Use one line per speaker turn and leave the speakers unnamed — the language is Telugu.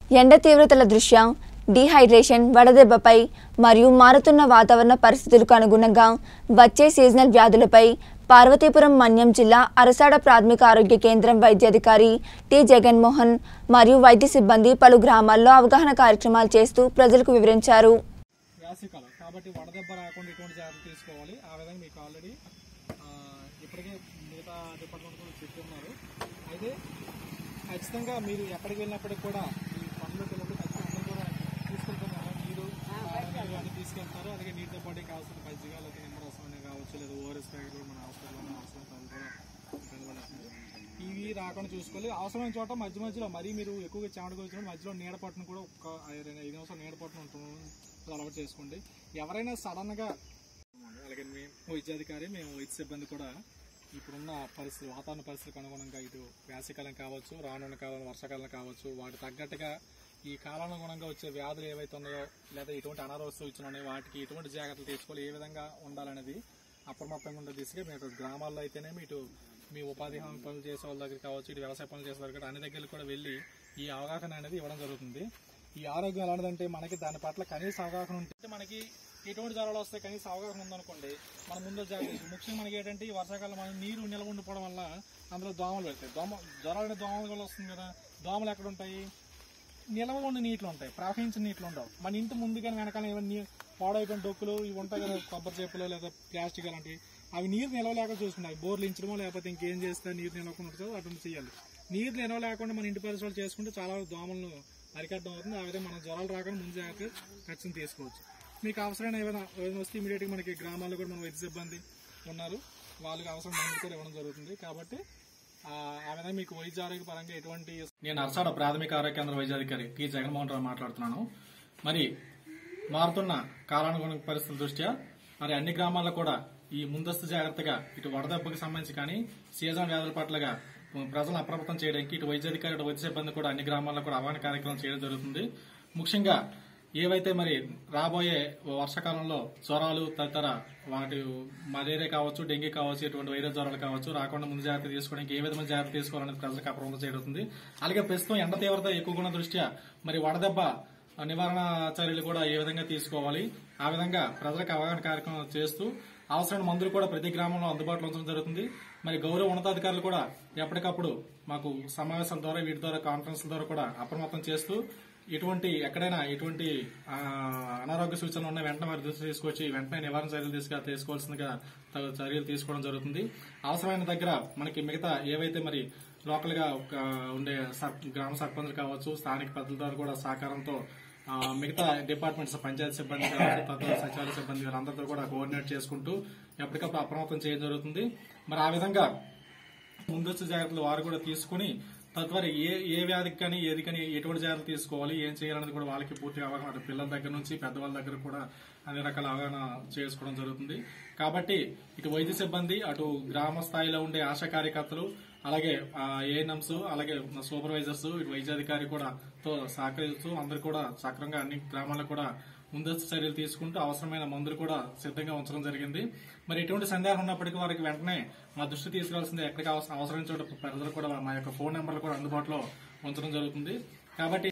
ఎండ తీవ్రతల దృష్ట్యా డీహైడ్రేషన్ వడదెబ్బపై మరియు మారుతున్న వాతావరణ పరిస్థితులకు అనుగుణంగా వచ్చే సీజనల్ వ్యాధులపై పార్వతీపురం మన్యం జిల్లా అరసాడ ప్రాథమిక ఆరోగ్య కేంద్రం వైద్యాధికారి టి జగన్మోహన్ మరియు వైద్య సిబ్బంది పలు గ్రామాల్లో అవగాహన కార్యక్రమాలు చేస్తూ ప్రజలకు వివరించారు
వేసవికాలం కాబట్టి వడదెబ్బ రాకుండా ఎటువంటి జాగ్రత్తలు తీసుకోవాలి ఆ విధంగా మీకు ఆల్రెడీ ఇప్పటికే మిగతా డిపార్ట్మెంట్ కూడా చెప్పి ఉన్నారు అయితే ఖచ్చితంగా మీరు ఎక్కడికి వెళ్ళినప్పటికి కూడా ఈ పనులకు వెళ్ళినప్పుడు ఖచ్చితంగా అందరూ కూడా తీసుకెళ్తున్నారు నీరు నీరు అన్ని తీసుకెళ్తారు అలాగే నీటితో పాటు కావాల్సిన మజ్జిగ లేదా నిమ్మరసం అనేది కావచ్చు లేదా ఓఆర్ఎస్ ప్యాకెట్ కూడా మన హాస్పిటల్లో అవసరం అది కూడా కనుగొనేస్తుంది ఇవి రాకుండా చూసుకోవాలి అవసరమైన చోట మధ్య మధ్యలో మరీ మీరు ఎక్కువగా చెమటకు వచ్చినప్పుడు మధ్యలో నీడ పట్టును కూడా ఒక ఐదు ఐదు నిమిషాలు నీడ పట్టును ఉంటుంది అలవాటు చేసుకోండి ఎవరైనా సడన్ గా అలాగే మేము వైద్యాధికారి మేము వైద్య సిబ్బంది కూడా ఇప్పుడున్న పరిస్థితి వాతావరణ పరిస్థితులకు అనుగుణంగా ఇటు వేసవికాలం కావచ్చు రానున్న కాలం వర్షాకాలం కావచ్చు వాటి తగ్గట్టుగా ఈ కాలానుగుణంగా వచ్చే వ్యాధులు ఏవైతే ఉన్నాయో లేదా ఎటువంటి అనారోగ్య సూచనలు ఉన్నాయో వాటికి ఎటువంటి జాగ్రత్తలు తీసుకోవాలి ఏ విధంగా ఉండాలనేది అప్రమత్తంగా ఉండే దిశగా మీరు గ్రామాల్లో అయితేనేమి ఇటు మీ ఉపాధి హామీ పనులు చేసే వాళ్ళ దగ్గర కావచ్చు ఇటు వ్యవసాయ పనులు చేసే దగ్గర అన్ని దగ్గరికి కూడా వెళ్ళి ఈ అవగాహన అనేది ఇవ్వడం జరుగుతుంది ఈ ఆరోగ్యం ఎలాంటిదంటే మనకి దాని పట్ల కనీస అవగాహన ఉంటే మనకి ఎటువంటి జ్వరాలు వస్తాయి కనీస అవగాహన ఉందనుకోండి మనం ముందు జాగ్రత్త ముఖ్యంగా మనకి ఏంటంటే ఈ వర్షాకాలం మనం నీరు నిల్వ ఉండిపోవడం వల్ల అందులో దోమలు పెడతాయి దోమ జ్వరాలు అంటే దోమల వల్ల వస్తుంది కదా దోమలు ఎక్కడ ఉంటాయి నిల్వ ఉండి నీటిలో ఉంటాయి ప్రవహించిన నీటిలో ఉండవు మన ఇంటి ముందు కానీ వెనకాల ఏమైనా పాడైపోయిన డొక్కులు ఇవి ఉంటాయి కదా కొబ్బరి చెప్పులు లేదా ప్లాస్టిక్ అలాంటివి అవి నీరు నిలవలేక చూసుకున్నాయి బోర్లు ఇంచడమో లేకపోతే ఇంకేం చేస్తే నీరు నిలవకుండా ఉంటుందో అటువంటి చేయాలి నీరు నిలవ లేకుండా మన ఇంటి పరిసరాలు చేసుకుంటే చాలా దోమలను అరికట్టడం అవుతుంది ఆ విధంగా మనం జ్వరాలు రాకుండా ముందు జాగ్రత్త ఖచ్చితంగా తీసుకోవచ్చు మీకు అవసరమైన ఏమైనా ఏమైనా వస్తే ఇమీడియట్గా మనకి గ్రామాల్లో కూడా మన వైద్య సిబ్బంది ఉన్నారు వాళ్ళకి అవసరం మందులు కూడా ఇవ్వడం జరుగుతుంది కాబట్టి ఆ ఆ విధంగా మీకు వైద్య ఆరోగ్య పరంగా ఎటువంటి నేను అరసాడ ప్రాథమిక ఆరోగ్య కేంద్ర వైద్యాధికారి టి జగన్మోహన్ రావు మాట్లాడుతున్నాను మరి మారుతున్న కాలానుగుణ పరిస్థితుల దృష్ట్యా మరి అన్ని గ్రామాల్లో కూడా ఈ ముందస్తు జాగ్రత్తగా ఇటు వడదెబ్బకి సంబంధించి కానీ సీజన్ వ్యాధుల పట్లగా ప్రజలను అప్రమత్తం చేయడానికి ఇటు వైద్యాధికారి ఇటు వైద్య సిబ్బంది కూడా అన్ని గ్రామాల్లో కూడా అవగాహన కార్యక్రమం చేయడం జరుగుతుంది ముఖ్యంగా ఏవైతే మరి రాబోయే వర్షాకాలంలో జ్వరాలు తదితర వాటి మలేరియా కావచ్చు డెంగీ కావచ్చు ఇటువంటి వైరస్ జ్వరాలు కావచ్చు రాకుండా ముందు జాగ్రత్త తీసుకోవడానికి ఏ విధమైన జాగ్రత్త తీసుకోవాలనేది ప్రజలకు అప్రమత్తం చేయడుతుంది అలాగే ప్రస్తుతం ఎండ తీవ్రత ఎక్కువగా ఉన్న దృష్ట్యా మరి వడదెబ్బ నివారణ చర్యలు కూడా ఏ విధంగా తీసుకోవాలి ఆ విధంగా ప్రజలకు అవగాహన కార్యక్రమం చేస్తూ అవసరమైన మందులు కూడా ప్రతి గ్రామంలో అందుబాటులో ఉంచడం జరుగుతుంది మరి గౌరవ ఉన్నతాధికారులు కూడా ఎప్పటికప్పుడు మాకు సమావేశాల ద్వారా వీటి ద్వారా కాన్ఫరెన్స్ల ద్వారా కూడా అప్రమత్తం చేస్తూ ఎటువంటి ఎక్కడైనా ఎటువంటి ఆ, అనారోగ్య సూచనలు ఉన్న వెంటనే వారి దృష్టి తీసుకొచ్చి వెంటనే నివారణ చర్యలు తీసుకు తీసుకోవాల్సిందిగా తగు చర్యలు తీసుకోవడం జరుగుతుంది అవసరమైన దగ్గర మనకి మిగతా ఏవైతే మరి లోకల్ గా ఒక ఉండే సర్- గ్రామ సర్పంచ్ కావచ్చు స్థానిక పెద్దల ద్వారా కూడా సహకారంతో ఆ, మిగతా డిపార్ట్మెంట్స్ పంచాయతీ సిబ్బంది కావచ్చు తదితర సచివాలయ సిబ్బంది వీరందరితో కూడా కోఆర్డినేట్ చేసుకుంటూ ఎప్పటికప్పుడు అప్రమత్తం చేయడం జరుగుతుంది మరి ఆ విధంగా ముందస్తు జాగ్రత్తలు వారు కూడా తీసుకుని తద్వారా ఏ ఏ వ్యాధికి కానీ ఏది కానీ ఎటువంటి జాగ్రత్తలు తీసుకోవాలి ఏం చేయాలనేది కూడా వాళ్ళకి పూర్తిగా అవగాహన అటు పిల్లల దగ్గర నుంచి పెద్దవాళ్ళ దగ్గర కూడా అన్ని రకాల అవగాహన చేసుకోవడం జరుగుతుంది కాబట్టి ఇటు వైద్య సిబ్బంది అటు గ్రామ స్థాయిలో ఉండే ఆశా కార్యకర్తలు అలాగే ఏఎన్ఎంస్ అలాగే సూపర్వైజర్స్ ఇటు వైద్యాధికారి కూడా తో సహకరిస్తూ అందరు కూడా సక్రమంగా అన్ని గ్రామాల్లో కూడా ముందస్తు చర్యలు తీసుకుంటూ అవసరమైన మందులు కూడా సిద్ధంగా ఉంచడం జరిగింది మరి ఎటువంటి సందేహం ఉన్నప్పటికీ వారికి వెంటనే మా దృష్టి తీసుకురావాల్సిందే ఎక్కడికి అవసరం అవసరమైన చోట ప్రజలు కూడా మా యొక్క ఫోన్ నెంబర్లు కూడా అందుబాటులో ఉంచడం జరుగుతుంది కాబట్టి